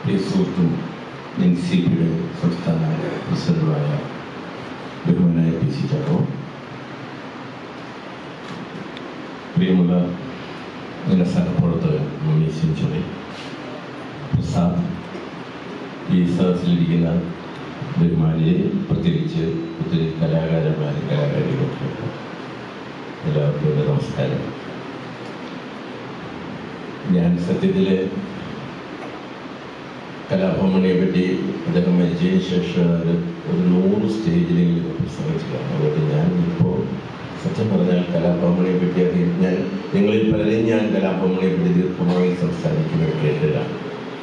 പ്രിയ സുഹൃത്തും N C പിയുടെ സംസ്ഥാന പ്രസിഡന്റുമായ ബഹുമാനായ പി സി ചാക്കോ പ്രിയമുള്ള എൻ്റെ സഹപ്രവർത്തകൻ മമ്മി സെഞ്ചുറി പ്രസാദ് ഈ സദസ്സിലിരിക്കുന്ന ബഹുമാനിയെ പ്രത്യേകിച്ച് ഒത്തിരി കലാകാരന്മാരും കലാകാരികളൊക്കെ എല്ലാവർക്കും എൻ്റെ നമസ്കാരം ഞാൻ സത്യത്തിൽ കലാഭവമണിയെ പറ്റി അദ്ദേഹം മരിച്ചതിന് ശേഷം ഒരു ഒരു നൂറ് സ്റ്റേജിലെങ്കിലും പ്രസംഗിച്ചതാണ് അതുകൊണ്ട് ഞാൻ ഇപ്പോൾ സത്യം പറഞ്ഞാൽ കലാഭവമണിയെ പറ്റി അറിയാം ഞാൻ നിങ്ങളിൽ പലരെയും ഞാൻ കലാഭവമണിയെ പറ്റി ദീർഘമായി സംസാരിക്കുന്നത് കേട്ടതാണ്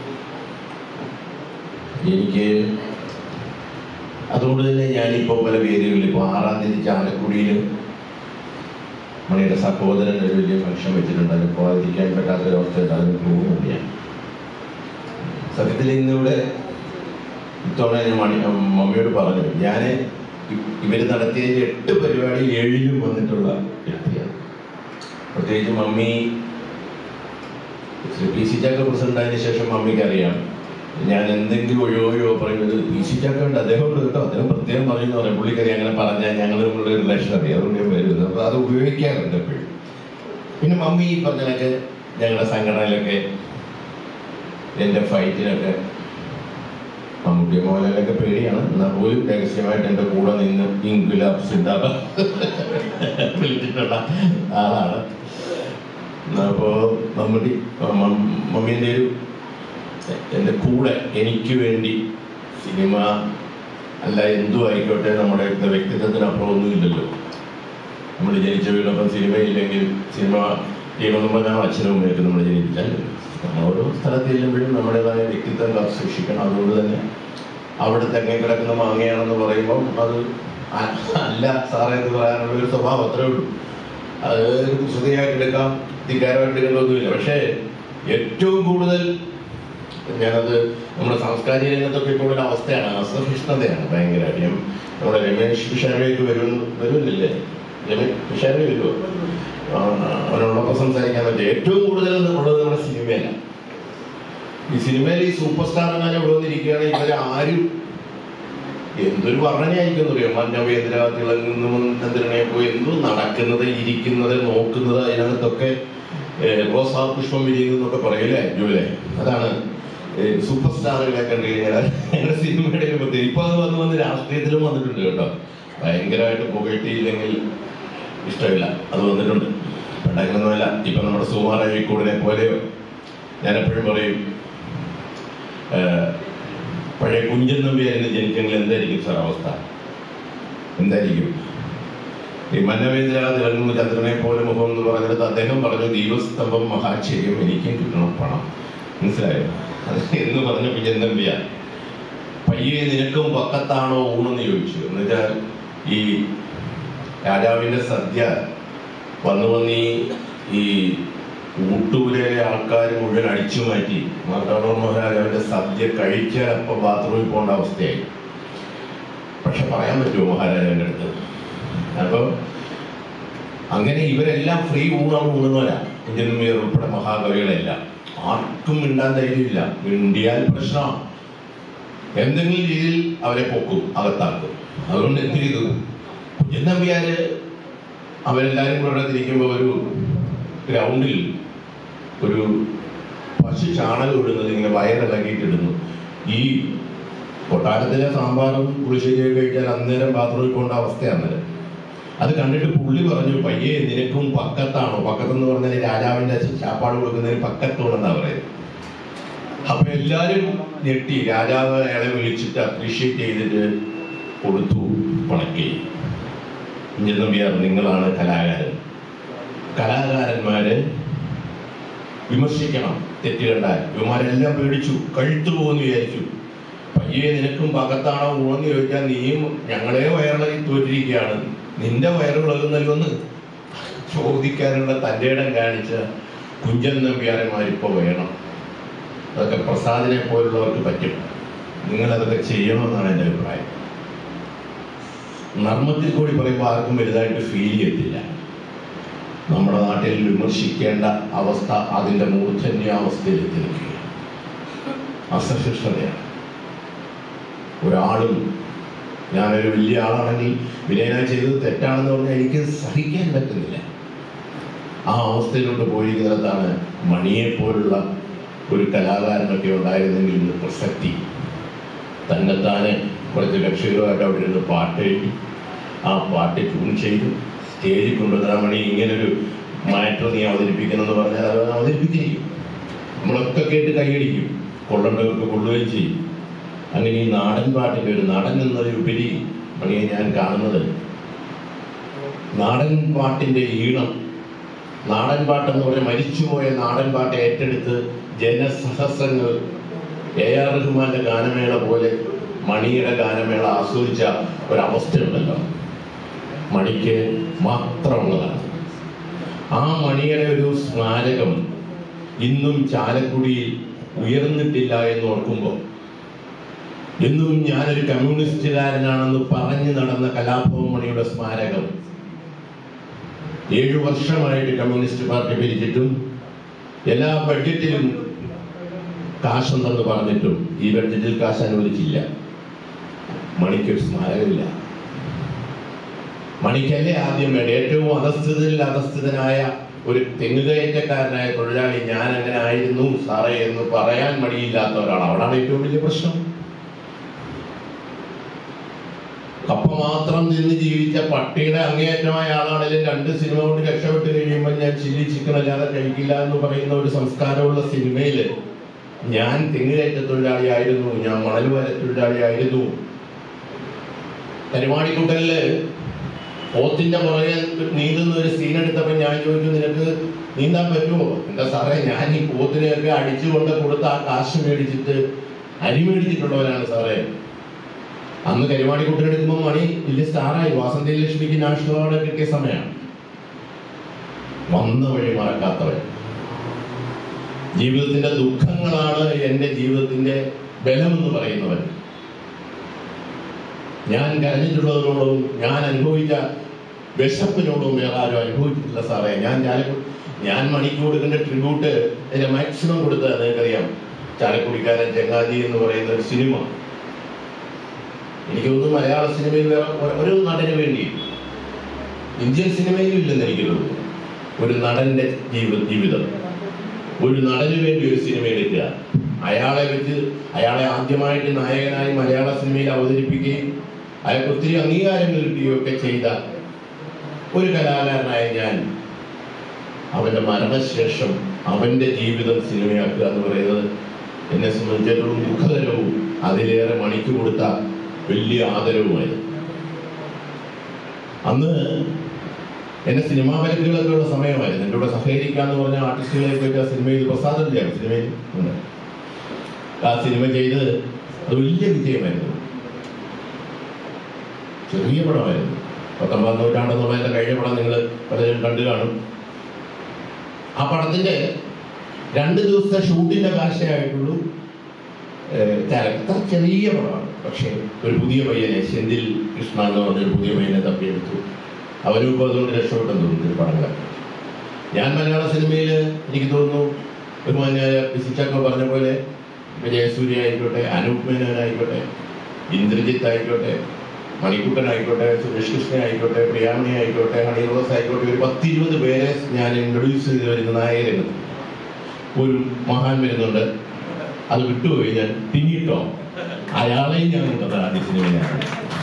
എനിക്ക് അതുകൊണ്ട് തന്നെ ഞാനിപ്പോൾ പല വേദികളിൽ ഇപ്പോൾ ആറാം തീയതി ചാലക്കുടിയിൽ മണിയുടെ സഹോദരൻ ഒരു വലിയ ഫംഗ്ഷൻ വെച്ചിട്ടുണ്ട് അതിന് പോകാതിരിക്കാൻ പറ്റാത്തൊരവസ്ഥയുണ്ട് അതിന് പോകുന്നുണ്ട് ഞാൻ സത്യത്തിൽ ഇന്നിവിടെ ഇത്തവണ ഞാൻ മണി മമ്മിയോട് പറഞ്ഞു ഞാൻ ഇവർ നടത്തിയ എട്ട് പരിപാടി ഏഴിലും വന്നിട്ടുള്ള വ്യക്തിയാണ് പ്രത്യേകിച്ച് മമ്മി Shri P C Chacko president ആയതിനു ശേഷം മമ്മിക്ക് അറിയാം ഞാൻ എന്തെങ്കിലും ഒഴിവോ പറയുന്നത് പി സി ചാക്ക ഉണ്ട് അദ്ദേഹം ഉണ്ട് കേട്ടോ അദ്ദേഹം പ്രത്യേകം പറയുന്നു പറയാം പുള്ളിക്കറി അങ്ങനെ പറഞ്ഞാൽ ഞങ്ങൾ തമ്മിലുള്ള റിലേഷൻ അറിയാം അതുകൊണ്ട് ഞാൻ വരുന്നത് അപ്പോൾ അത് ഉപയോഗിക്കാറുണ്ട് എപ്പോഴും പിന്നെ മമ്മി ഈ പറഞ്ഞതൊക്കെ ഞങ്ങളുടെ സംഘടനയിലൊക്കെ എൻ്റെ ഫൈറ്റിലൊക്കെ മമ്മൂട്ടി മോഹൻലാലൊക്കെ പേടിയാണ് എന്നാൽ പോലും രഹസ്യമായിട്ട് എൻ്റെ കൂടെ നിന്ന് ഇൻഗുലാബ് സിദ്ധാർത്ഥ വിളിച്ചിട്ടുള്ള ആളാണ് അപ്പോൾ മമ്മൂട്ടി മമ്മീൻ്റെ ഒരു എൻ്റെ കൂടെ എനിക്ക് വേണ്ടി സിനിമ അല്ല എന്തു ആയിക്കോട്ടെ നമ്മുടെ വ്യക്തിത്വത്തിനപ്പുറം ഒന്നുമില്ലല്ലോ നമ്മൾ ജനിച്ച വീടൊപ്പം സിനിമയില്ലെങ്കിൽ സിനിമ ചെയ്യണമെന്ന് പറഞ്ഞാൽ അച്ഛനും അമ്മയൊക്കെ നമ്മൾ ജനിപ്പിച്ചാൽ നമ്മൾ ഓരോ സ്ഥലത്ത് ചെല്ലുമ്പോഴും നമ്മുടേതായ വ്യക്തിത്വം കാത്തു സൂക്ഷിക്കണം അതുകൊണ്ട് തന്നെ അവിടെ തെങ്ങേ കിടക്കുന്ന മാങ്ങയാണെന്ന് പറയുമ്പോൾ അത് അ- അല്ല സാറേ എന്ന് പറയാനുള്ള ഒരു സ്വഭാവം അത്രേ ഉള്ളൂ അത് കുസൃതിയായിട്ട് എടുക്കാം ധിക്കാരമായിട്ട് എടുക്കേണ്ടതൊന്നുമില്ല പക്ഷേ ഏറ്റവും കൂടുതൽ ഞാനത് നമ്മുടെ സാംസ്കാരിക രംഗത്തൊക്കെ ഇപ്പോൾ ഒരു അവസ്ഥയാണ് അസഹിഷ്ണുതയാണ് ഭയങ്കരമായിട്ട് ഞാൻ നമ്മുടെ രമേശ് പിഷാരേക്ക് വരും വരുന്നില്ലേ രമേശ് പിഷാരേ വരുമോ ആ, അവനോടൊപ്പം സംസാരിക്കാൻ പറ്റും ഏറ്റവും കൂടുതൽ ഉള്ളത് നമ്മുടെ സിനിമയിലാണ് ഈ സിനിമയിൽ ഈ സൂപ്പർ സ്റ്റാർമാരെ ഇവിടെ വന്നിരിക്കുകയാണ് ഇവരെ ആരും എന്തൊരു വർണ്ണനയായിരിക്കും അറിയാം മഞ്ഞവേന്ദ്ര തിളങ്ങുന്നു ചന്ദ്രനെ പോയി എന്തോ നടക്കുന്നത് ഇരിക്കുന്നത് നോക്കുന്നത് അതിനകത്തൊക്കെ ഏഹ്, റോസാ പുഷ്പം വിരിയുന്നൊക്കെ പറയൂലേ ജൂലേ അതാണ് ഏഹ്, സൂപ്പർ സ്റ്റാറുകളെ കണ്ടു കഴിഞ്ഞാൽ ഞങ്ങളുടെ സിനിമയുടെ ഒരു പ്രത്യേകത ഇപ്പൊ അത് വന്ന് വന്ന് രാഷ്ട്രീയത്തിലും വന്നിട്ടുണ്ട് കേട്ടോ ഭയങ്കരമായിട്ട് പുകഴ്ത്തിയില്ലെങ്കിൽ ഇഷ്ടമില്ല അത് വന്നിട്ടുണ്ട് പണ്ടങ്ങനൊന്നുമല്ല ഇപ്പൊ നമ്മുടെ സുമാർ അഴീക്കൂടിനെ പോലെയോ ഞാൻ എപ്പോഴും പറയും ഏഹ്, പഴയ കുഞ്ചൻ നമ്പിയായിരുന്നു ജനിച്ചെങ്കിൽ എന്തായിരിക്കും സാർ അവസ്ഥ എന്തായിരിക്കും ഈ മന്നവേന്ദ്ര തിളങ്ങുന്ന ചന്ദ്രനെ പോലെ മുഖം എന്ന് പറഞ്ഞിടത്ത് അദ്ദേഹം പറഞ്ഞു ദീപസ്തംഭം മഹാശ്ചര്യം എനിക്കും കിട്ടണം പണം മനസ്സിലായോ അത് എന്ന് പറഞ്ഞ കുഞ്ചൻ നമ്പിയ പയ്യെ നിനക്കും പക്കത്താണോ ഊണെന്ന് ചോദിച്ചു എന്നുവെച്ചാൽ ഈ രാജാവിന്റെ സദ്യ വന്നു വന്ന് ഈ ഈ ഊട്ടൂരിലെ ആൾക്കാർ മുഴുവൻ അടിച്ചു മാറ്റി മാർത്താണ്ഡവർ മഹാരാജാവിന്റെ സദ്യ കഴിച്ചാൽ അപ്പൊ ബാത്റൂമിൽ പോകേണ്ട അവസ്ഥയായി പക്ഷെ പറയാൻ പറ്റുമോ മഹാരാജാവിന്റെ അടുത്ത് അപ്പം അങ്ങനെ ഇവരെല്ലാം ഫ്രീ ഊണാണ് ഊണുന്നവരാ ഇന്ത്യൻ മീർ ഉൾപ്പെടെ മഹാകവികളെല്ലാം ആർക്കും മിണ്ടാൻ ധൈര്യമില്ല മിണ്ടിയാൽ പ്രശ്നമാണ് എന്തെങ്കിലും രീതിയിൽ അവരെ പൊക്കും അകത്താക്കും അതുകൊണ്ട് എന്ത് ചെയ്തു കുഞ്ഞനമ്പിയാര് അവരെല്ലാരും കൂടെ അവിടെ തിരിക്കുമ്പോൾ ഒരു ഗ്രൗണ്ടിൽ ഒരു പശു ചാണകം ഇടുന്നത് ഇങ്ങനെ വയറിളകിയിട്ടിടുന്നു ഈ കൊട്ടാരത്തിലെ സാമ്പാറും പുളിശ്ശേരിയൊക്കെ കഴിച്ചാൽ അന്നേരം ബാത്റൂമിൽ പോകേണ്ട അവസ്ഥയാണ് അന്നേരം അത് കണ്ടിട്ട് പുള്ളി പറഞ്ഞു പയ്യെ നിനക്കും പക്കത്താണോ പക്കത്തെന്ന് പറഞ്ഞാൽ രാജാവിന്റെ ചാപ്പാട് കൊടുക്കുന്നതിന് പക്കത്തോണെന്നാ പറയുന്നത് അപ്പൊ എല്ലാരും ഞെട്ടി രാജാവ് അയാളെ വിളിച്ചിട്ട് അപ്രീഷിയേറ്റ് ചെയ്തിട്ട് കൊടുത്തു പണക്കി നമ്പിയാർ നിങ്ങളാണ് കലാകാരൻ കലാകാരന്മാര് വിമർശിക്കണം തെറ്റ് കണ്ടാൽ ഇവന്മാരെല്ലാം പേടിച്ചു കഴുത്തു പോകുന്നു വിചാരിച്ചു പയ്യെ നിനക്കും പകത്താണോ ഊണെന്ന് ചോദിച്ചാൽ നീയും ഞങ്ങളെ വയറിളകി തോറ്റിരിക്കുകയാണ് നിന്റെ വയറുകളകുന്നല്ലോന്ന് ചോദിക്കാനുള്ള തൻ്റെ ഇടം കാണിച്ച കുഞ്ചൻ നമ്പ്യാരന്മാരിപ്പോ വേണം അതൊക്കെ പ്രസാദിനെ പോലുള്ളവർക്ക് പറ്റും നിങ്ങൾ അതൊക്കെ ചെയ്യണമെന്നാണ് എൻ്റെ അഭിപ്രായം നർമ്മത്തിൽ കൂടി പറയുമ്പോൾ ആർക്കും വലുതായിട്ട് ഫീൽ ചെയ്യത്തില്ല നമ്മുടെ നാട്ടിൽ വിമർശിക്കേണ്ട അവസ്ഥ അതിൻ്റെ മൂർധന്യാവസ്ഥയിൽ എത്തി നിൽക്കുകയാണ് അസഹിഷ്ണുതയാണ് ഒരാളും ഞാനൊരു വലിയ ആളാണെങ്കിൽ വിനയന ചെയ്തത് തെറ്റാണെന്ന് പറഞ്ഞാൽ എനിക്ക് സഹിക്കാൻ പറ്റുന്നില്ല ആ അവസ്ഥയിലോട്ട് പോയിരിക്കുന്നിടത്താണ് മണിയെ പോലുള്ള ഒരു കലാകാരനൊക്കെ ഉണ്ടായിരുന്നെങ്കിൽ ഇന്ന് പ്രസക്തി തന്നെത്താനെ കുറച്ച് കക്ഷികളുമായിട്ട് അവിടെ ഇരുന്ന് പാട്ട് എഴുതി ആ പാട്ട് ട്യൂൺ ചെയ്തു സ്റ്റേജിൽ കൊണ്ടുവന്ന മണി ഇങ്ങനൊരു മാറ്റർ നീ അവതരിപ്പിക്കണമെന്ന് പറഞ്ഞാൽ അത് അവതരിപ്പിക്കുകയും ചെയ്യും നമ്മളൊക്കെ കേട്ട് കൈയടിക്കും കൊള്ളേണ്ടവർക്ക് കൊള്ളുകയും ചെയ്യും അങ്ങനെ ഈ നാടൻ പാട്ടിൻ്റെ ഒരു നടൻ എന്നതിലുപരി മണിയെ ഞാൻ കാണുന്നത് നാടൻ പാട്ടിൻ്റെ ഈണം നാടൻ പാട്ടെന്ന് പറഞ്ഞാൽ മരിച്ചുപോയ നാടൻ പാട്ട് ഏറ്റെടുത്ത് ജനസഹസ്രങ്ങൾ എ ആർ റഹ്മാന്റെ ഗാനമേള പോലെ മണിയുടെ ഗാനമേള ആസ്വദിച്ച ഒരവസ്ഥയുണ്ടല്ലോ മണിക്ക് മാത്രമുള്ളതാണ് ആ മണിയുടെ ഒരു സ്മാരകം ഇന്നും ചാലക്കുടിയിൽ ഉയർന്നിട്ടില്ല എന്ന് ഓർക്കുമ്പോൾ എന്നും ഞാനൊരു കമ്മ്യൂണിസ്റ്റുകാരനാണെന്ന് പറഞ്ഞു നടന്ന കലാഭവൻ മണിയുടെ സ്മാരകം ഏഴു വർഷമായിട്ട് കമ്മ്യൂണിസ്റ്റ് പാർട്ടി പിരിച്ചിട്ടും എല്ലാ ബഡ്ജറ്റിലും കാശുണ്ടെന്ന് പറഞ്ഞിട്ടും ഈ ബഡ്ജറ്റിൽ കാശ് അനുവദിച്ചില്ല മണിക്കൊരു സ്മാരകമില്ല മണിക്കല്ലേ ആദ്യം വേണ്ട ഏറ്റവും അധസ്ഥിതരിൽ അധസ്ഥിതനായ ഒരു തെങ്ങുകയറ്റക്കാരനായ തൊഴിലാളി ഞാൻ അങ്ങനെ ആയിരുന്നു സാറേ എന്ന് പറയാൻ മടിയില്ലാത്ത ഒരാൾ അവിടാണ് ഏറ്റവും വലിയ പ്രശ്നം കപ്പ മാത്രം നിന്ന് ജീവിച്ച പട്ടിയുടെ അങ്ങേയറ്റമായ ആളാണെങ്കിലും രണ്ട് സിനിമ കൊണ്ട് രക്ഷപ്പെട്ട് കഴിയുമ്പോൾ ഞാൻ ചില്ലി ചിക്കൻ അല്ലാതെ കഴിക്കില്ല എന്ന് പറയുന്ന ഒരു സംസ്കാരമുള്ള സിനിമയില് ഞാൻ തെങ്ങുകയറ്റ തൊഴിലാളിയായിരുന്നു ഞാൻ മണൽ വര തൊഴിലാളിയായിരുന്നു പരിപാടിക്കൂട്ടലില് പോത്തിന്റെ പുറകെ നീന്തുന്ന ഒരു സീൻ എടുത്തപ്പോ ഞാൻ ചോദിച്ചു നിനക്ക് നീന്താൻ പറ്റുമോ എന്താ സാറേ ഞാൻ ഈ പോത്തിനെയൊക്കെ അടിച്ചുകൊണ്ട് കൊടുത്ത ആ കാശ് മേടിച്ചിട്ട് അരി മേടിച്ചിട്ടുള്ളവരാണ് സാറേ അന്ന് കരിവാടി കുട്ടിയെടുക്കുമ്പോൾ മണി വലിയ സ്റ്റാറായി വാസന്തി ലക്ഷ്മിക്ക് നാഷണൽ അവാർഡ് കിട്ടിയ സമയമാണ് വന്ന വഴി മറക്കാത്തവൻ ജീവിതത്തിന്റെ ദുഃഖങ്ങളാണ് എന്റെ ജീവിതത്തിന്റെ ബലം എന്ന് പറയുന്നവൻ ഞാൻ കരഞ്ഞിട്ടുള്ളതിനോടും ഞാൻ അനുഭവിച്ച വിശപ്പിനോടും വേറെ ആരും അനുഭവിച്ചിട്ടില്ല സാറേ ഞാൻ ചാലക്കുടി ഞാൻ മണിക്ക് കൊടുക്കേണ്ട ട്രിബ്യൂട്ട് അതിന്റെ മാക്സിമം കൊടുത്തത് നിങ്ങൾക്കറിയാം ചാലക്കുടിക്കാരൻ ചെങ്ങാതി എന്ന് പറയുന്ന ഒരു സിനിമ എനിക്ക് തോന്നുന്നു മലയാള സിനിമയിൽ വേറെ ഒ- ഒരു നടന് വേണ്ടി ഇന്ത്യൻ സിനിമയിലും ഇല്ലെന്ന് എനിക്ക് തോന്നുന്നു ഒരു നടന്റെ ജീവി ജീവിതം ഒരു നടന് വേണ്ടി ഒരു സിനിമ എടുക്കുക അയാളെ വെച്ച് അയാളെ ആദ്യമായിട്ട് നായകനായി മലയാള സിനിമയിൽ അവതരിപ്പിക്കുകയും അയാൾക്ക് ഒത്തിരി അംഗീകാരങ്ങൾ കിട്ടുകയും ഒക്കെ ചെയ്ത ഒരു കലാകാരനായ ഞാൻ അവന്റെ മരണശേഷം അവന്റെ ജീവിതം സിനിമയാക്കുക എന്ന് പറയുന്നത് എന്നെ സംബന്ധിച്ചിടത്തോളം ദുഃഖകരവും അതിലേറെ മണിക്ക് കൊടുത്ത വലിയ ആദരവുമായിരുന്നു അന്ന് എന്നെ സിനിമാ വിലക്കുകളൊക്കെ ഉള്ള സമയമായിരുന്നു എൻ്റെ കൂടെ സഹകരിക്കാന്ന് പറഞ്ഞ ആർട്ടിസ്റ്റുകളെയൊക്കെ സിനിമയിൽ പ്രസാദമില്ലായിരുന്നു സിനിമയിൽ ഉണ്ട് ആ സിനിമ ചെയ്ത് അത് വലിയ വിജയമായിരുന്നു ചെറിയ പടമായിരുന്നു പത്തൊമ്പതാം നൂറ്റാണ്ടെന്നുള്ളതിന്റെ കഴിഞ്ഞ പടം നിങ്ങൾ പലരും കണ്ടു കാണും ആ പടത്തിന്റെ രണ്ട് ദിവസത്തെ ഷൂട്ടിന്റെ കാശേ ആയിട്ടുള്ളൂ ക്യാരക്ടർ ചെറിയ പടമാണ് പക്ഷേ ഒരു പുതിയ പയ്യനെ സെന്തിൽ കൃഷ്ണ എന്ന് പറഞ്ഞൊരു പുതിയ പയ്യനെ തപ്പിയെടുത്തു അവരും ഇപ്പോൾ അതുകൊണ്ട് രക്ഷപ്പെട്ടെന്ന് തോന്നുന്നു ഈ പടങ്ങളൊക്കെ ഞാൻ മലയാള സിനിമയിൽ എനിക്ക് തോന്നുന്നു ഒരു മാന്യായ ഫിസിച്ചൊക്കെ പറഞ്ഞ പോലെ വിജയസൂര്യ ആയിക്കോട്ടെ അനൂപ് മേനോൻ ആയിക്കോട്ടെ ഇന്ദ്രജിത്ത് ആയിക്കോട്ടെ മണിക്കുട്ടൻ ആയിക്കോട്ടെ സുരേഷ് കൃഷ്ണൻ ആയിക്കോട്ടെ പ്രിയാമണി ആയിക്കോട്ടെ ഹണി റോസ് ആയിക്കോട്ടെ ഒരു പത്തിരുപത് പേരെ ഞാൻ ഇൻട്രൊഡ്യൂസ് ചെയ്ത് വരുന്ന നായകരുണ്ട് ഒരു മഹാൻ വരുന്നുണ്ട് അത് വിട്ടുപോയി ഞാൻ പിന്നീട്ടോ അയാളെയും ഞാൻ കണ്ടതാണ് ആദ്യ സിനിമയിലാണ്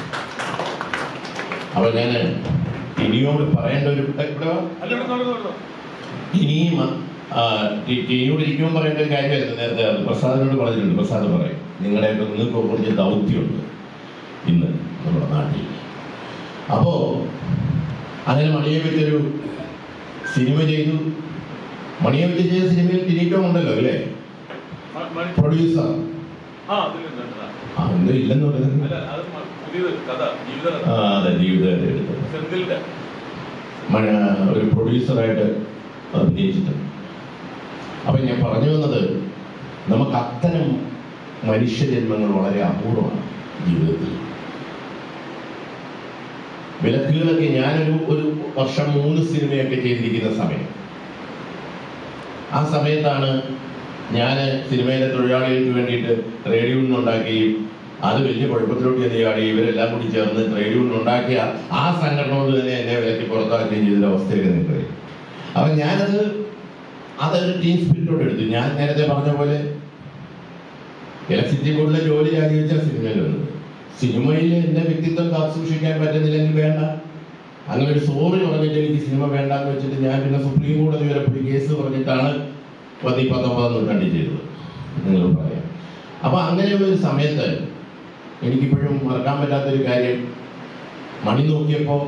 അപ്പൊ ഞാൻ ഇനിയോട് പറയേണ്ട ഒരു ഇവിടെ വാ. ഇനിയും ആ, ടി- ടിനിയോട് ഇരിക്കുമ്പോൾ പറയേണ്ട ഒരു കാര്യമായിരുന്നു നേരത്തെ അത് പ്രസാദിനോട് പറഞ്ഞിട്ടുണ്ട് പ്രസാദ് പറയും നിങ്ങളുടെയൊക്കെ നിങ്ങൾക്ക് കുറച്ച് ദൗത്യമുണ്ട് ഇന്ന് നമ്മുടെ നാട്ടിൽ അപ്പോ അങ്ങനെ മണിയെ വെച്ചൊരു സിനിമ ചെയ്തു മണിയെ വെച്ച് ചെയ്ത സിനിമയിൽ ടിനിറ്റോ ഉണ്ടല്ലോ അല്ലേ പ്രൊഡ്യൂസർ ആ അതിലുണ്ട് ആ ഒന്നും ഇല്ലെന്ന് പറയുന്നത് അല്ല അത് മ- പുതിയത് കഥ ജീവിത കഥ ആ അതെ ജീവിതമായിട്ട് എടുത്തത് സെന്തിലിന്റെ മഴ ഒരു പ്രൊഡ്യൂസറായിട്ട് അഭിനയിച്ചിട്ടുണ്ട് അപ്പം ഞാൻ പറഞ്ഞു വന്നത് നമുക്ക് അത്തരം മനുഷ്യജന്മങ്ങൾ വളരെ അപൂർവമാണ് ജീവിതത്തിൽ വിലക്കുകളൊക്കെ ഞാനൊരു ഒരു വർഷം മൂന്ന് സിനിമയൊക്കെ ചെയ്തിരിക്കുന്ന സമയം ആ സമയത്താണ് ഞാൻ സിനിമയിലെ തൊഴിലാളികൾക്ക് വേണ്ടിയിട്ട് ട്രേഡ് യൂണിയൻ ഉണ്ടാക്കുകയും അത് വലിയ കുഴപ്പത്തിലോട്ട് ചെന്നുകയാണ് ഇവരെല്ലാം കൂടി ചേർന്ന് ട്രേഡ് യൂണിയൻ ഉണ്ടാക്കിയ ആ സംഘടന കൊണ്ട് തന്നെ എന്നെ വിലക്കി പുറത്താക്കുകയും ചെയ്തൊരു അവസ്ഥയൊക്കെ നിൽക്കുകയും അപ്പം ഞാനത് അതൊരു ടീം സ്പിരിറ്റോട് എടുത്തു ഞാൻ നേരത്തെ പറഞ്ഞ പോലെ ഇലക്ട്രിസിറ്റി ബോർഡിലെ ജോലി രാജിവെച്ച സിനിമയിൽ വന്നത് സിനിമയിൽ എൻ്റെ വ്യക്തിത്വം കാത്തു സൂക്ഷിക്കാൻ പറ്റുന്നില്ലെങ്കിൽ വേണ്ട അങ്ങനെ ഒരു സോറി പറഞ്ഞിട്ട് എനിക്ക് സിനിമ വേണ്ടാന്ന് വെച്ചിട്ട് ഞാൻ പിന്നെ സുപ്രീം കോടതി വരെ പോയി കേസ് പറഞ്ഞിട്ടാണ് പതി പത്തൊമ്പതാം നൂറ്റാണ്ടിൽ ചെയ്തത് നിങ്ങൾ പറയാം അപ്പൊ അങ്ങനെയുള്ള ഒരു സമയത്ത് എനിക്കിപ്പോഴും മറക്കാൻ പറ്റാത്തൊരു കാര്യം മണി നോക്കിയപ്പോൾ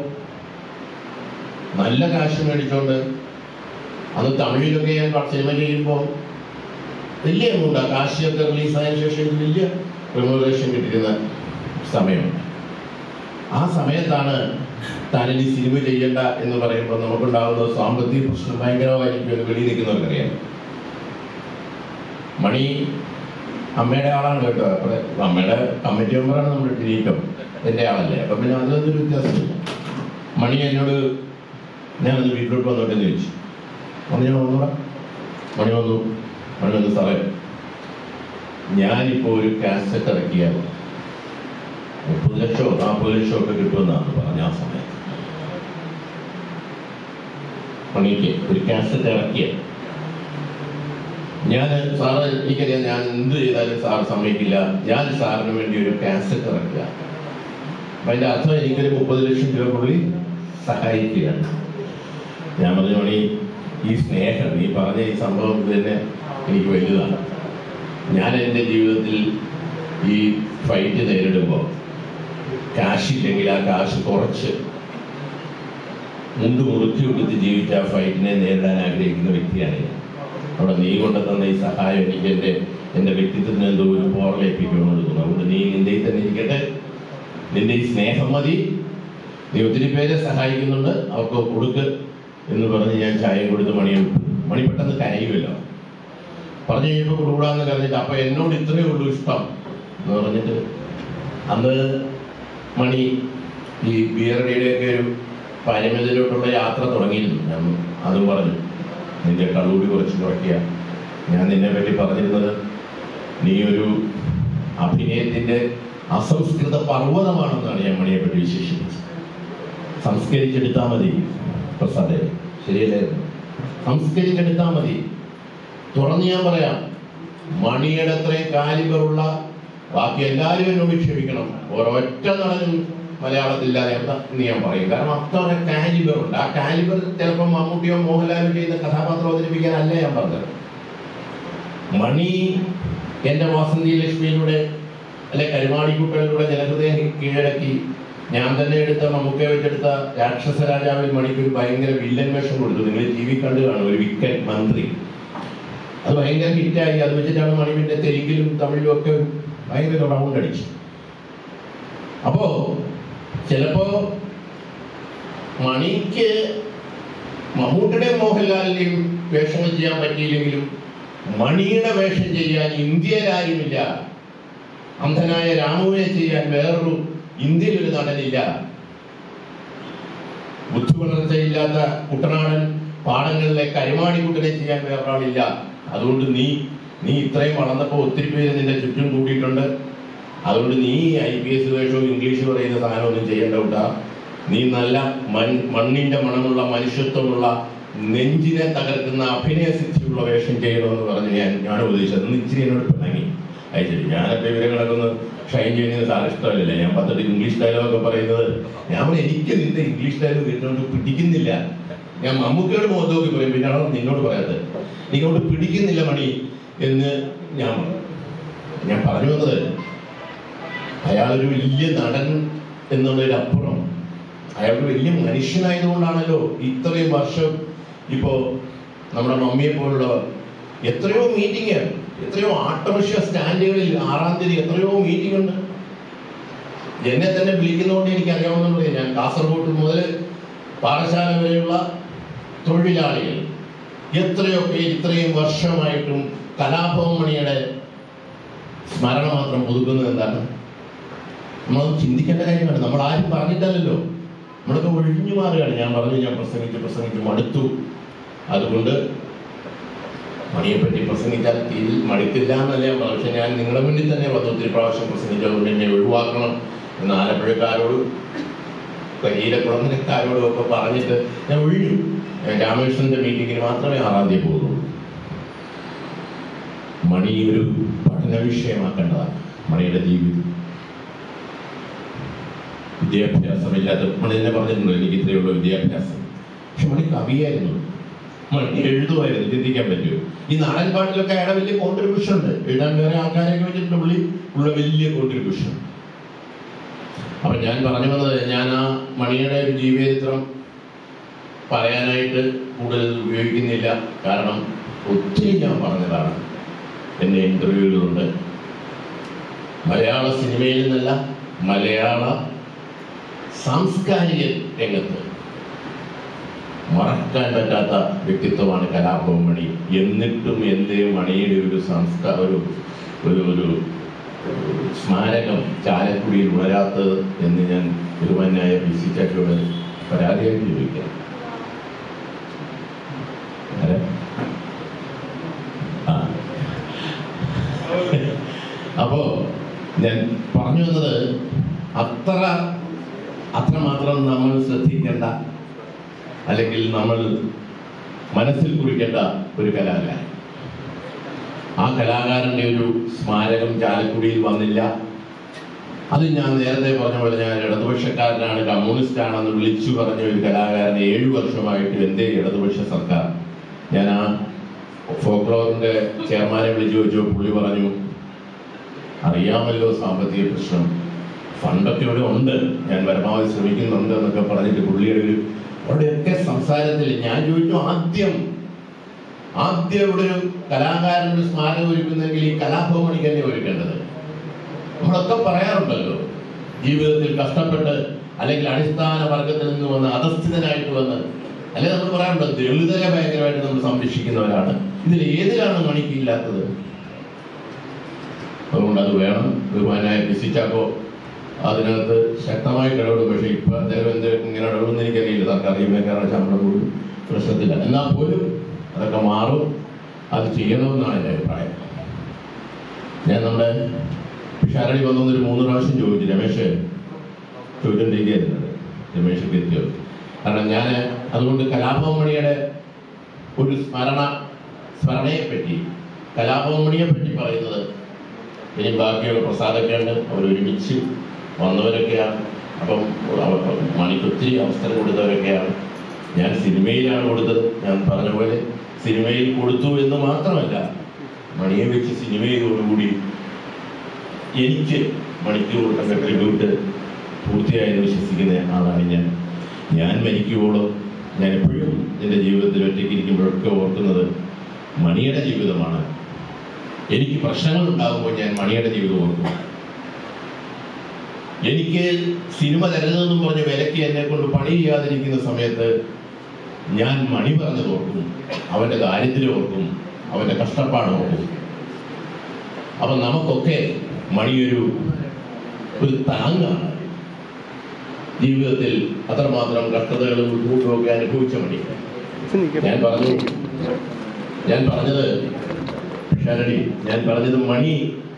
നല്ല കാശ് മേടിച്ചോണ്ട് അന്ന് തമിഴിലൊക്കെ ഞാൻ സിനിമ ചെയ്യുമ്പോൾ വലിയ എമൗണ്ട് കാശിയൊക്കെ റിലീസായതിനു ശേഷം എനിക്ക് വലിയ റെമുനറേഷൻ കിട്ടിയിരുന്ന സമയമുണ്ട് ആ സമയത്താണ് താനിനി സിനിമ ചെയ്യണ്ട എന്ന് പറയുമ്പോൾ നമുക്കുണ്ടാകുന്ന സാമ്പത്തിക പ്രശ്നം ഭയങ്കരമായിരിക്കും എന്ന് വെളിയിൽ നിൽക്കുന്നവർക്കറിയാം മണി അമ്മയുടെ ആളാണ് കേട്ടോ അപ്പൊ അമ്മയുടെ കമ്മിറ്റി മെമ്പറാണ് നമ്മുടെ ടിനീക്കം എൻ്റെ ആളല്ലേ അപ്പൊ പിന്നെ അതിലൊരു വ്യത്യാസമില്ല മണി എന്നോട് ഞാനത് വീട്ടിലോട്ട് വന്നോട്ടെ എന്ന് ചോദിച്ചു അന്ന് ഞാൻ വന്നോടാ മണി വന്നു മണി വന്നു സാറേ ഞാനിപ്പോൾ ഒരു കാസറ്റ് ഇറക്കിയാൽ മുപ്പത് ലക്ഷമോ നാൽപ്പത് ലക്ഷമോ ഒക്കെ കിട്ടുമെന്നാണ് പറഞ്ഞ ആ സമയത്ത് മണിക്ക് ഒരു കാസറ്റ് ഇറക്കിയ ഞാൻ സാറ് എനിക്കറിയാം ഞാൻ എന്ത് ചെയ്താലും സാർ സമ്മതിക്കില്ല ഞാൻ സാറിന് വേണ്ടി ഒരു കാസറ്റ് ഇറക്കുക അപ്പൊ അതിന്റെ അർത്ഥം എനിക്കൊരു മുപ്പത് ലക്ഷം രൂപ പുള്ളി സഹായിക്കുകയാണ് ഞാൻ പറഞ്ഞു മണി ഈ സ്നേഹം നീ പറഞ്ഞ ഈ സംഭവം ഇത് തന്നെ എനിക്ക് വലുതാണ് ഞാൻ എൻ്റെ ജീവിതത്തിൽ ഈ ഫൈറ്റ് നേരിടുമ്പോൾ കാശില്ലെങ്കിൽ ആ കാശ് കുറച്ച് മുണ്ട് മുറുക്കി കൊടുത്ത് ജീവിച്ച ആ ഫൈറ്റിനെ നേരിടാൻ ആഗ്രഹിക്കുന്ന വ്യക്തിയാണ് ഞാൻ അവിടെ നീ കൊണ്ടുതന്ന ഈ സഹായം എനിക്ക് എൻ്റെ എൻ്റെ വ്യക്തിത്വത്തിന് എന്തോ ഒരു പോറലേപ്പിക്കുമെന്ന് തോന്നുന്നു അതുകൊണ്ട് നീ നിന്റെ ഈ തന്നെ ഇരിക്കട്ടെ നിന്റെ ഈ സ്നേഹം മതി നീ ഒത്തിരി പേരെ സഹായിക്കുന്നുണ്ട് അവർക്ക് കൊടുക്ക് എന്ന് പറഞ്ഞ് ഞാൻ ചായ കൊടുത്ത് മണിയും മണി പെട്ടെന്ന് കരയുമല്ലോ പറഞ്ഞു കഴിഞ്ഞപ്പോൾ കൊടുകൂടാന്ന് കരഞ്ഞിട്ട് അപ്പൊ എന്നോട് ഇത്രയേ ഉള്ളൂ ഇഷ്ടം എന്ന് പറഞ്ഞിട്ട് അന്ന് മണി ഈ ബിയറടിയുടെയൊക്കെ ഒരു പരിമിതിയിലോട്ടുള്ള യാത്ര തുടങ്ങിയിരുന്നു ഞാൻ അതും പറഞ്ഞു നിന്റെ കള്ളൂടി കുറച്ച് കുറയ്ക്കുക ഞാൻ നിന്നെ പറ്റി പറഞ്ഞിരുന്നത് നീ ഒരു അഭിനയത്തിന്റെ അസംസ്കൃത പർവ്വതമാണെന്നാണ് ഞാൻ മണിയെ പറ്റി വിശേഷിപ്പിച്ചത് സംസ്കരിച്ചെടുത്താൽ മതി പ്രസാദേ ശരിയല്ലേ സംസ്കരിച്ചെടുത്താൽ മതി തുറന്ന് ഞാൻ പറയാം മണിയുടെ അത്രയും കാലിബറുള്ള ബാക്കി എല്ലാവരും എന്നോട് ക്ഷമിക്കണം ഒരൊറ്റ നടനും മലയാളത്തില്ലാതെ എന്ന് ഞാൻ പറയും കാരണം അത്ര കാലിബർ ഉണ്ട് ആ കാലിബർ ചിലപ്പോൾ മമ്മൂട്ടിയോ മോഹൻലാലോ ചെയ്യുന്ന കഥാപാത്രം അവതരിപ്പിക്കാനല്ല ഞാൻ പറഞ്ഞത് മണി എന്റെ വാസന്തി ലക്ഷ്മിയിലൂടെ അല്ലെ കരുമാടിക്കുട്ടലിലൂടെ ജനഹൃദയം കീഴടക്കി ഞാൻ തന്നെ എടുത്ത മമ്മൂക്കെ വെച്ചെടുത്ത രാക്ഷസ രാജാവിൽ മണിക്ക് ഒരു ഭയങ്കര വില്ലൻ വേഷം കൊടുത്തു നിങ്ങൾ ടി വി കണ്ടു കാണും ഒരു വിക്കൻ മന്ത്രി അത് ഭയങ്കര ഹിറ്റായി അത് വെച്ചിട്ടാണ് മണി പിന്നെ തെലുങ്കിലും തമിഴിലും ഒക്കെ ഭയങ്കര റൗണ്ട് അടിച്ചു അപ്പോ ചിലപ്പോ മണിക്ക് മമ്മൂട്ടിയുടെയും മോഹൻലാലിന്റെയും വേഷങ്ങൾ ചെയ്യാൻ പറ്റിയില്ലെങ്കിലും മണിയുടെ വേഷം ചെയ്യാൻ ഇന്ത്യയിലാരുമില്ല അന്ധനായ രാമുവിനെ ചെയ്യാൻ വേറൊരു ഇന്ത്യയിൽ ഒരു നടനില്ല ബുദ്ധി വളർച്ചയില്ലാത്ത കുട്ടനാടൻ പാടങ്ങളിലെ കരുമാടിക്കുട്ടനെ ചെയ്യാൻ വേറൊരാളില്ല അതുകൊണ്ട് നീ നീ ഇത്രയും വളർന്നപ്പോൾ ഒത്തിരി പേര് നിന്റെ ചുറ്റും കൂടിയിട്ടുണ്ട് അതുകൊണ്ട് നീ ഐ പി എസ് വേഷവും ഇംഗ്ലീഷ് പറയുന്ന സാധനമൊന്നും ചെയ്യേണ്ട കൂട്ടാ നീ നല്ല മൺ മണ്ണിന്റെ മണമുള്ള മനുഷ്യത്വമുള്ള നെഞ്ചിനെ തകർക്കുന്ന അഭിനയ സിദ്ധിയുള്ള വേഷം ചെയ്യണമെന്ന് പറഞ്ഞ് ഞാൻ ഞാൻ ഉപദേശിച്ചത് അന്ന് ഇച്ചിരി എന്നോട് പിണങ്ങി അയച്ചിട്ട് ഞാനൊക്കെ ഇവരെ കിടക്കുന്ന ഷൈൻ ചെയ്യുന്നത് സാർ ഇഷ്ടമല്ലല്ലേ ഞാൻ പത്തട്ട് ഇംഗ്ലീഷ് ഡയലോഗൊക്കെ പറയുന്നത് ഞാൻ പറഞ്ഞു, എനിക്ക് നിന്റെ ഇംഗ്ലീഷ് ഡയലോഗ് കേട്ടോണ്ട് പിടിക്കുന്നില്ല ഞാൻ മമ്മൂക്കയോട് മുഖത്ത് നോക്കി പറയും പിന്നെയാണോ നിന്നോട് പറയാത്തത് നിന്നോട് പിടിക്കുന്നില്ല മണി എന്ന് ഞാൻ പറഞ്ഞു ഞാൻ പറഞ്ഞു വന്നത് അയാളൊരു വലിയ നടൻ എന്നുള്ളതിനപ്പുറം അയാൾ ഒരു വലിയ മനുഷ്യനായതുകൊണ്ടാണല്ലോ ഇത്രയും വർഷം ഇപ്പോ നമ്മുടെ മമ്മിയെ പോലുള്ളവർ എത്രയോ മീറ്റിംഗ് എത്രയോ ആട്ടോറിക്ഷ സ്റ്റാൻഡുകളിൽ ആറാം തീയതി എത്രയോ മീറ്റിംഗ് ഉണ്ട് എന്നെ തന്നെ വിളിക്കുന്നതുകൊണ്ട് എനിക്ക് അറിയാവുന്നത് ഞാൻ കാസർഗോഡ് മുതൽ പാഠശാല വരെയുള്ള തൊഴിലാളികൾ എത്രയോ പേര് ഇത്രയും വർഷമായിട്ടും കലാഭവൻ മണിയുടെ സ്മരണ മാത്രം പുതുക്കുന്നത് എന്താണ് നമ്മൾ ചിന്തിക്കേണ്ട കാര്യമാണ് നമ്മൾ ആരും പറഞ്ഞിട്ടല്ലല്ലോ നമ്മളൊക്കെ ഒഴിഞ്ഞു മാറുകയാണ് ഞാൻ പറഞ്ഞു ഞാൻ പ്രസംഗിച്ച് പ്രസംഗിച്ച് മടുത്തു അതുകൊണ്ട് മണിയെ പറ്റി പ്രസംഗിച്ചാൽ തീരിൽ മടുക്കില്ല എന്നല്ല ഞാൻ പറഞ്ഞു പക്ഷെ ഞാൻ നിങ്ങളുടെ മുന്നിൽ തന്നെ വന്ന് ഒത്തിരി പ്രാവശ്യം പ്രസംഗിച്ചതുകൊണ്ട് എന്നെ ഒഴിവാക്കണം എന്ന് ആലപ്പുഴക്കാരോടും കരിയിലക്കുളങ്ങരക്കാരോടും ഒക്കെ പറഞ്ഞിട്ട് ഞാൻ ഒഴിഞ്ഞു ഞാൻ രാമകൃഷ്ണന്റെ മീറ്റിങ്ങിന് മാത്രമേ ആറാം തീയതി പോകുന്നുള്ളൂ മണി ഒരു പഠന വിഷയമാക്കേണ്ടതാണ് മണിയുടെ ജീവിതം വിദ്യാഭ്യാസമില്ലാത്ത മണി തന്നെ പറഞ്ഞിട്ടുണ്ടോ എനിക്ക് ഇത്രയുള്ള വിദ്യാഭ്യാസം പക്ഷെ മണി കവിയായിരുന്നു മണി എഴുതുമായിരുന്നു ചിന്തിക്കാൻ പറ്റുമോ ഈ നാടൻ പാട്ടിലൊക്കെ അയാളെ വലിയ കോൺട്രിബ്യൂഷൻ ഉണ്ട് എഴുതാൻ വേറെ ആൾക്കാരെയൊക്കെ വെച്ചിട്ടുണ്ട് പുള്ളി ഉള്ള വലിയ കോൺട്രിബ്യൂഷൻ അപ്പൊ ഞാൻ പറഞ്ഞു വന്നത് ഞാൻ ആ മണിയുടെ ഒരു ജീവചരിത്രം പറയാനായിട്ട് കൂടുതൽ ഉപയോഗിക്കുന്നില്ല കാരണം ഒത്തിരി ഞാൻ പറഞ്ഞതാണ് എൻ്റെ ഇന്റർവ്യൂകളുണ്ട് മലയാള സിനിമയിൽ നിന്നല്ല മലയാള സാംസ്കാരിക രംഗത്ത് മറക്കാൻ പറ്റാത്ത വ്യക്തിത്വമാണ് കലാഭവൻ മണി എന്നിട്ടും എന്തേ മണിയുടെ ഒരു സംസ്കാര ഒരു ഒരു ഒരു സ്മാരകം ചാലക്കുടിയിൽ വളരാത്തത് എന്ന് ഞാൻ ബഹുമാനായ പി സി ചാക്കോട് പരാതിയായിട്ട് ചോദിക്കാം ആരാ? ആ. അപ്പോ ഞാൻ പറഞ്ഞു വന്നത് അത്ര അത്രമാത്രം നമ്മൾ ശ്രദ്ധിക്കേണ്ട അല്ലെങ്കിൽ നമ്മൾ മനസ്സിൽ കുറിക്കേണ്ട ഒരു കലാകാരൻ ആ കലാകാരന്റെ ഒരു സ്മാരകം ചാലക്കുടിയിൽ വന്നില്ല അത് ഞാൻ നേരത്തെ പറഞ്ഞ പോലെ ഞാൻ ഇടതുപക്ഷക്കാരനാണ് കമ്മ്യൂണിസ്റ്റ് ആണെന്ന് വിളിച്ചു പറഞ്ഞ ഒരു കലാകാരനെ ഏഴു വർഷമായിട്ട് എന്തേ ഇടതുപക്ഷ സർക്കാർ ഞാൻ ആ ഫോക്ലോറിന്റെ ചെയർമാനെ വിളിച്ചു ചോദിച്ചു പുള്ളി പറഞ്ഞു അറിയാമല്ലോ സാമ്പത്തിക പ്രശ്നം ഫണ്ടൊക്കെ ഇവിടെ ഉണ്ട് ഞാൻ പരമാവധി ശ്രമിക്കുന്നുണ്ട് എന്നൊക്കെ പറഞ്ഞിട്ട് പുള്ളിയുടെ ഒരു അവിടെയൊക്കെ സംസാരത്തിൽ ഞാൻ ചോദിച്ചു ആദ്യം ആദ്യം ഇവിടെ ഒരു കലാകാരൻ ഒരു സ്മാരകം ഒരുക്കുന്നെങ്കിൽ ഈ കലാഭവമണിക്ക് തന്നെ ഒരുക്കേണ്ടത് നമ്മളൊക്കെ പറയാറുണ്ടല്ലോ ജീവിതത്തിൽ കഷ്ടപ്പെട്ട് അല്ലെങ്കിൽ അടിസ്ഥാന വർഗത്തിൽ നിന്ന് വന്ന് അധസ്ഥിതനായിട്ട് വന്ന് അല്ലെങ്കിൽ നമ്മൾ പറയാറുണ്ട് ദളിതരെ ഭയങ്കരമായിട്ട് നമ്മൾ സംരക്ഷിക്കുന്നവരാണ് ഇതിൽ ഏതിലാണ് മണിക്ക് ഇല്ലാത്തത് അതുകൊണ്ട് അത് വേണം ബഹുമാനായ പിസിച്ചാക്കോ അതിനകത്ത് ശക്തമായിട്ട് ഇടപെടും പക്ഷേ ഇപ്പൊ അദ്ദേഹം എന്ത് ഇങ്ങനെ ഇടപെടുന്ന എനിക്കറിയില്ല സർക്കാർ ജീവനക്കാരുടെ ശമ്പളം പോലും പ്രശ്നത്തില്ല എന്നാൽ പോലും അതൊക്കെ മാറും അത് ചെയ്യണമെന്നാണ് എൻ്റെ അഭിപ്രായം ഞാൻ നമ്മുടെ പിഷാരടി വന്നൊന്ന് ഒരു മൂന്ന് പ്രാവശ്യം ചോദിച്ചു രമേശ് ചോദിച്ചുകൊണ്ടിരിക്കുകയായിരുന്നു രമേശ് എത്തിയോ കാരണം ഞാൻ അതുകൊണ്ട് കലാഭവൻ മണിയുടെ ഒരു സ്മരണ സ്മരണയെ പറ്റി കലാഭവൻ മണിയെ പറ്റി പറയുന്നത് ഇനി ബാക്കിയുള്ള പ്രസാദൊക്കെ ഉണ്ട് അവർ ഒരുമിച്ച് വന്നവരൊക്കെയാണ് അപ്പം അവ- മണിക്ക് ഒത്തിരി അവസരം കൊടുത്തവരൊക്കെയാണ് ഞാൻ സിനിമയിലാണ് കൊടുത്തത് ഞാൻ പറഞ്ഞ പോലെ സിനിമയിൽ കൊടുത്തു എന്ന് മാത്രമല്ല മണിയെ വെച്ച് സിനിമയോടുകൂടി എനിക്ക് മണിക്ക് കൊടുക്കേണ്ട ട്രിബ്യൂട്ട് പൂർത്തിയായെന്ന് വിശ്വസിക്കുന്ന ആളാണ് ഞാൻ ഞാൻ മരിക്കുവോളം ഞാൻ എപ്പോഴും എൻ്റെ ജീവിതത്തിൽ ഒറ്റയ്ക്ക് ഇരിക്കുമ്പോഴൊക്കെ ഓർക്കുന്നത് മണിയുടെ ജീവിതമാണ് എനിക്ക് പ്രശ്നങ്ങൾ ഉണ്ടാകുമ്പോൾ ഞാൻ മണിയുടെ ജീവിതം ഓർക്കും എനിക്ക് സിനിമ തരുന്നതെന്നും പറഞ്ഞ് വിലക്ക് എന്നെ കൊണ്ട് പണി ചെയ്യാതിരിക്കുന്ന സമയത്ത് ഞാൻ മണി പറഞ്ഞത് ഓർക്കും അവന്റെ ദാരിദ്ര്യം ഓർക്കും അവന്റെ കഷ്ടപ്പാട് ഓർക്കും അപ്പൊ നമുക്കൊക്കെ മണിയൊരു ഒരു താങ്ങാണ് ജീവിതത്തിൽ അത്രമാത്രം കഷ്ടതകളും ബുദ്ധിമുട്ടും ഒക്കെ അനുഭവിച്ച മണി ഞാൻ പറഞ്ഞു ഞാൻ പറഞ്ഞത് ഷരടി ഞാൻ പറഞ്ഞത് മണി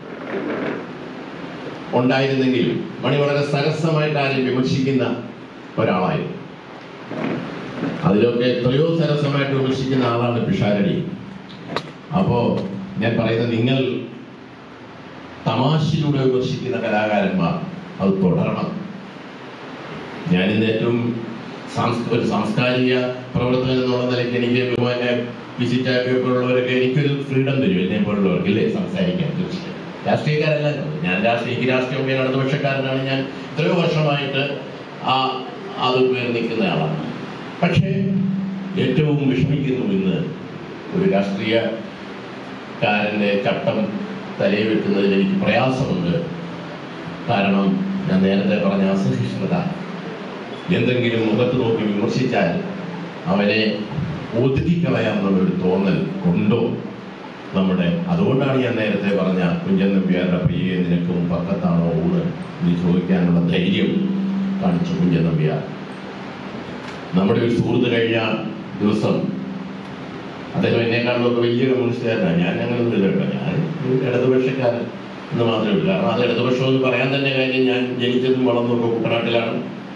ഉണ്ടായിരുന്നെങ്കിൽ മണി വളരെ സരസമായിട്ട് ആരെയും വിമർശിക്കുന്ന ഒരാളായിരുന്നു അതിലൊക്കെ എത്രയോ സരസമായിട്ട് വിമർശിക്കുന്ന ആളാണ് പിഷാരടി അപ്പോ ഞാൻ പറയുന്നത് നിങ്ങൾ തമാശയിലൂടെ വിമർശിക്കുന്ന കലാകാരന്മാർ അത് തുടരണം ഞാനിന്ന് ഏറ്റവും സാംസ് ഒരു സാംസ്കാരിക പ്രവർത്തകൻ എന്നുള്ള നിലയ്ക്ക് എനിക്ക് ബഹുമാനെ വിസിറ്റാക്കി പോലുള്ളവരൊക്കെ എനിക്കൊരു ഫ്രീഡം തരും എന്നെ പോലുള്ളവർക്ക് ഇല്ലേ സംസാരിക്കാൻ തീർച്ചയായും രാഷ്ട്രീയക്കാരല്ല ഞാൻ. ഞാൻ രാഷ്ട്രീയ എനിക്ക് രാഷ്ട്രീയം ഞാൻ ഇടതുപക്ഷക്കാരനാണ് ഞാൻ എത്രയോ വർഷമായിട്ട് ആ അത് പേർ നിൽക്കുന്ന ആളാണ് പക്ഷേ ഏറ്റവും വിഷമിക്കുന്നു ഇന്ന് ഒരു രാഷ്ട്രീയക്കാരൻ്റെ ചട്ടം തലയിൽ വെക്കുന്നതിൽ എനിക്ക് പ്രയാസമുണ്ട് കാരണം ഞാൻ നേരത്തെ പറഞ്ഞ അസഹിഷ്ണുത എന്തെങ്കിലും മുഖത്ത് നോക്കി വിമർശിച്ചാൽ അവനെ ഒതുക്കിക്കളയാമെന്നുള്ളൊരു തോന്നൽ ഉണ്ടോ നമ്മുടെ അതുകൊണ്ടാണ് ഞാൻ നേരത്തെ പറഞ്ഞ കുഞ്ചൻ നമ്പ്യാരുടെ പ്രിയ നിനക്കും പക്കത്താണോ ഊണ് എന്ന് ചോദിക്കാനുള്ള ധൈര്യം കാണിച്ചു കുഞ്ചൻ നമ്പ്യാർ നമ്മുടെ ഒരു സുഹൃത്ത് കഴിഞ്ഞ ദിവസം അദ്ദേഹം എന്നെക്കാളിലൊക്കെ വലിയ കമ്മ്യൂണിസ്റ്റുകാരനാണ് ഞാൻ അങ്ങനെ കേട്ടോ ഞാൻ ഒരു ഇടതുപക്ഷക്കാരൻ എന്ന് മാത്രമേ ഉള്ളൂ കാരണം അത് ഇടതുപക്ഷം എന്ന് പറയാൻ തന്നെ കാര്യം ഞാൻ ജനിച്ചതും വളർന്നതൊക്കെ കുട്ടനാട്ടിലാണ്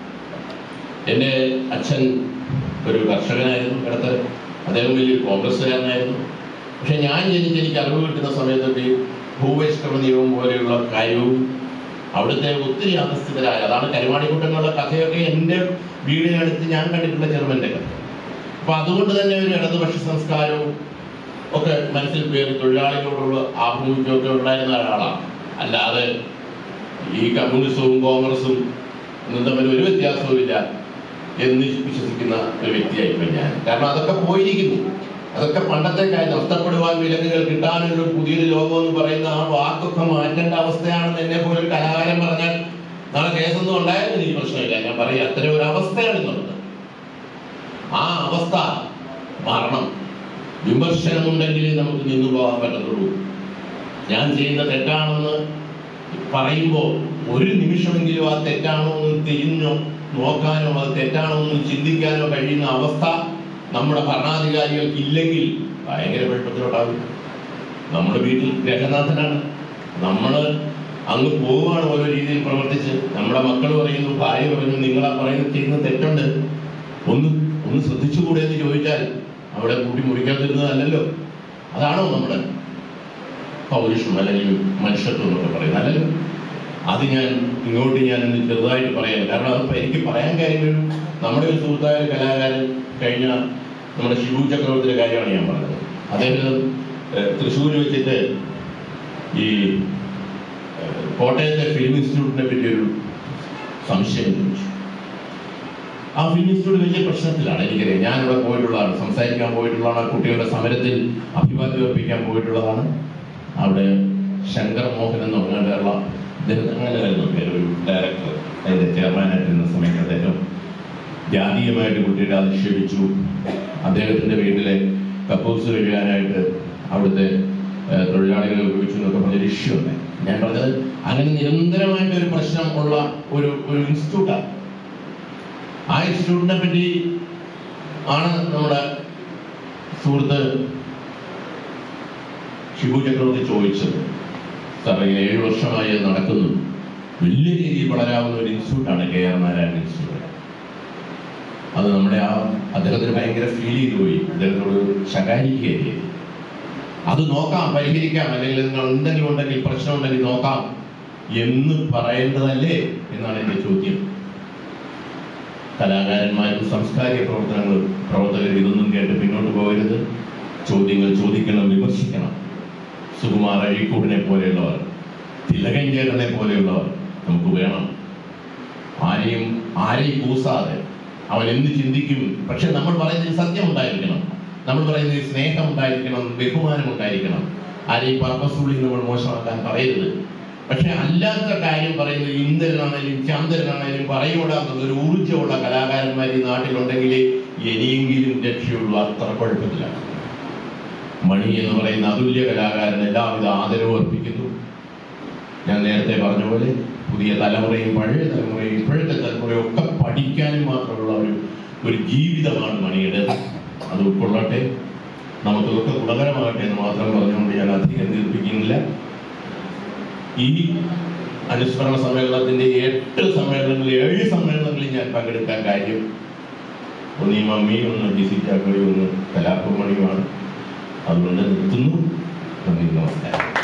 എൻ്റെ അച്ഛൻ ഒരു കർഷകനായിരുന്നു ഇടത്ത് അദ്ദേഹം വലിയൊരു കോൺഗ്രസ്സുകാരനായിരുന്നു പക്ഷെ ഞാൻ ജനിച്ച് എനിക്ക് അറിവ് കിട്ടുന്ന സമയത്തൊക്കെ ഈ ഭൂവൈഷ്ണവ നിയമം പോലെയുള്ള കാര്യവും അവിടുത്തെ ഒത്തിരി അധസ്ഥിതരായ അതാണ് കരുവാണിക്കുട്ടനുള്ള കഥയൊക്കെ എൻ്റെ വീടിനടുത്ത് ഞാൻ കണ്ടിട്ടുള്ള ചെറുമൻ്റെ കഥ അപ്പൊ അതുകൊണ്ട് തന്നെ ഒരു ഇടതുപക്ഷ സംസ്കാരവും ഒക്കെ മനസ്സിൽ പേര് തൊഴിലാളികളോടുള്ള ആഭിമുഖ്യമൊക്കെ ഉണ്ടായിരുന്ന ഒരാളാണ് അല്ലാതെ ഈ കമ്മ്യൂണിസവും കോൺഗ്രസും ഒന്നും തമ്മിൽ ഒരു വ്യത്യാസവും ഇല്ല എന്ന് വിശ്വസിക്കുന്ന ഒരു വ്യക്തിയായിപ്പോയി ഞാൻ കാരണം അതൊക്കെ പോയിരിക്കുന്നു അതൊക്കെ പണ്ടത്തെ കാര്യം നഷ്ടപ്പെടുവാൻ വിലങ്ങുകൾ കിട്ടാനുള്ള ഒരു പുതിയൊരു ലോകം എന്ന് പറയുന്ന ആ വാക്കൊക്കെ മാറ്റേണ്ട അവസ്ഥയാണെന്ന് എന്നെ പോലെ ഒരു കലാകാരൻ പറഞ്ഞാൽ നാളെ കേസൊന്നും ഉണ്ടായാലും എനിക്ക് പ്രശ്നമില്ല ഞാൻ പറയും അത്തരം ഒരു അവസ്ഥയാണ് ഇന്നുള്ളത് ആ അവസ്ഥ മാറണം വിമർശനമുണ്ടെങ്കിൽ നമുക്ക് നിന്നു പോകാൻ പറ്റത്തുള്ളൂ ഞാൻ ചെയ്യുന്ന തെറ്റാണെന്ന് പറയുമ്പോൾ ഒരു നിമിഷമെങ്കിലും ആ തെറ്റാണോ എന്ന് തിരിഞ്ഞോ നോക്കാനോ അത് തെറ്റാണോ എന്ന് ചിന്തിക്കാനോ കഴിയുന്ന അവസ്ഥ നമ്മുടെ ഭരണാധികാരികൾക്ക് ഇല്ലെങ്കിൽ ഭയങ്കര കുഴപ്പത്തിലോട്ടാകും നമ്മുടെ വീട്ടിൽ ഗ്രഹനാഥനാണ് നമ്മൾ അങ്ങ് പോവുകയാണ് ഓരോ രീതിയിൽ പ്രവർത്തിച്ച് നമ്മുടെ മക്കൾ പറയുന്നു ഭാര്യ പറയുന്നു നിങ്ങളാ പറയുന്നത് ചെയ്യുന്ന തെറ്റുണ്ട് ഒന്ന് ഒന്ന് ശ്രദ്ധിച്ചുകൂടെ എന്ന് ചോദിച്ചാൽ അവിടെ കൂട്ടി മുറിക്കാതിരുന്നതല്ലല്ലോ അതാണോ നമ്മുടെ പൗരുഷം അല്ലെങ്കിൽ മനുഷ്യത്വം എന്നൊക്കെ പറയുന്നത് അല്ലല്ലോ അത് ഞാൻ ഇങ്ങോട്ട് ഞാൻ ഒന്ന് ചെറുതായിട്ട് പറയാം കാരണം അതിപ്പോൾ എനിക്ക് പറയാൻ കാര്യം ഒരു നമ്മുടെ ഒരു സുഹൃത്തായ ഒരു കലാകാരൻ കഴിഞ്ഞ നമ്മുടെ ശിവു ചക്രവർത്തിയുടെ കാര്യമാണ് ഞാൻ പറഞ്ഞത് അദ്ദേഹം ഏഹ്, തൃശ്ശൂർ വെച്ചിട്ട് ഈ ഏഹ്, കോട്ടയത്തെ ഫിലിം ഇൻസ്റ്റിറ്റ്യൂട്ടിനെ പറ്റി ഒരു സംശയം ചോദിച്ചു ആ ഫിലിം ഇൻസ്റ്റിറ്റ്യൂട്ട് വലിയ പ്രശ്നത്തിലാണ് എനിക്കറിയാം ഞാൻ ഇവിടെ പോയിട്ടുള്ളതാണ് സംസാരിക്കാൻ പോയിട്ടുള്ളതാണ് ആ കുട്ടികളുടെ സമരത്തിൽ അഭിവാദ്യം അർപ്പിക്കാൻ പോയിട്ടുള്ളതാണ് അവിടെ ശങ്കർ മോഹൻ എന്ന് പറഞ്ഞ കേരള അദ്ദേഹം അങ്ങനെ ആയിരുന്നു പേര് ഒരു ഡയറക്ടർ അതിന്റെ ചെയർമാനായിട്ടിരുന്ന സമയത്ത് അദ്ദേഹം ജാതീയമായിട്ട് കുട്ടികളെ അധിക്ഷേപിച്ചു അദ്ദേഹത്തിന്റെ വീട്ടിലെ കക്കൂസ് കഴുകാനായിട്ട് അവിടുത്തെ ഏഹ്, തൊഴിലാളികളെ ഉപയോഗിച്ചു എന്നൊക്കെ പറഞ്ഞൊരു ഇഷ്യൂ ഉണ്ട് ഞാൻ പറഞ്ഞത് അങ്ങനെ നിരന്തരമായിട്ട് ഒരു പ്രശ്നം ഉള്ള ഒരു ഒരു ഇൻസ്റ്റിറ്റ്യൂട്ടാണ് ആ ഇൻസ്റ്റിറ്റ്യൂട്ടിനെ പറ്റി ആണ് നമ്മുടെ സുഹൃത്ത് ഷിബു ചക്രവർത്തി ചോദിച്ചത് സാർ ഇങ്ങനെ ഏഴ് വർഷമായി അത് നടക്കുന്നു വലിയ രീതിയിൽ വളരാവുന്ന ഒരു ഇൻസ്റ്റിറ്റ്യൂട്ടാണ് കെ ആർ നാരായണൻ ഇൻസ്റ്റിറ്റ്യൂട്ട് അത് നമ്മുടെ ആ അദ്ദേഹത്തിന് ഭയങ്കര ഫീൽ ചെയ്തു പോയി അദ്ദേഹത്തോട് ശകാരിക്കുകയും ചെയ്തു അത് നോക്കാം പരിഹരിക്കാം അല്ലെങ്കിൽ നിങ്ങൾ എന്തെങ്കിലും ഉണ്ടെങ്കിൽ പ്രശ്നമുണ്ടെങ്കിൽ നോക്കാം എന്ന് പറയേണ്ടതല്ലേ എന്നാണ് എന്റെ ചോദ്യം കലാകാരന്മാരും സാംസ്കാരിക പ്രവർത്തനങ്ങൾ പ്രവർത്തകർ ഇതൊന്നും കേട്ട് പിന്നോട്ട് പോകരുത് ചോദ്യങ്ങൾ ചോദിക്കണം വിമർശിക്കണം സുകുമാർ അഴീക്കൂടിനെ പോലെയുള്ളവർ തിലകൻ ചേട്ടനെ പോലെയുള്ളവർ നമുക്ക് വേണം ആരെയും ആരെയും കൂസാതെ അവൻ എന്ത് ചിന്തിക്കും പക്ഷെ നമ്മൾ പറയുന്നതിൽ സത്യം ഉണ്ടായിരിക്കണം നമ്മൾ പറയുന്നതിൽ സ്നേഹം ഉണ്ടായിരിക്കണം ബഹുമാനം ഉണ്ടായിരിക്കണം ആരെയും പർപ്പസ്ഫുള്ളി നമ്മൾ മോശമാക്കാൻ പറയരുത് പക്ഷെ അല്ലാത്ത കാര്യം പറയുന്നത് ഇന്ദ്രനാണേലും ചന്ദ്രനാണേലും പറയൂടാന്നുള്ള ഒരു ഊർജ്ജമുള്ള കലാകാരന്മാർ ഈ നാട്ടിലുണ്ടെങ്കിൽ ഇനിയെങ്കിലും രക്ഷയുള്ളൂ അത്ര കുഴപ്പത്തിലാണ് മണി എന്ന് പറയുന്ന അതുല്യ കലാകാരൻ എല്ലാവിധ ആദരവും അർപ്പിക്കുന്നു ഞാൻ നേരത്തെ പറഞ്ഞ പോലെ പുതിയ തലമുറയും പഴയ തലമുറയും ഇപ്പോഴത്തെ തലമുറയും ഒക്കെ പഠിക്കാനും മാത്രമുള്ള ഒരു ഒരു ജീവിതമാണ് മണിയുടെ അത് ഉൾക്കൊള്ളട്ടെ നമുക്കിതൊക്കെ ഗുണകരമാകട്ടെ എന്ന് മാത്രം പറഞ്ഞുകൊണ്ട് ഞാൻ അധികം ദീർഘിക്കുന്നില്ല ഈ അനുസ്മരണ സമ്മേളനത്തിന്റെ എട്ട് സമ്മേളനങ്ങളിൽ ഏഴ് സമ്മേളനങ്ങളിൽ ഞാൻ പങ്കെടുക്കാൻ കാര്യം ഒന്ന് ഈ മമ്മി ഒന്ന് ഡി സി ചാക്കോടി ഒന്ന് കലാപമണിയുമാണ് അതുകൊണ്ട് നിർത്തുന്നു നന്ദി നമസ്കാരം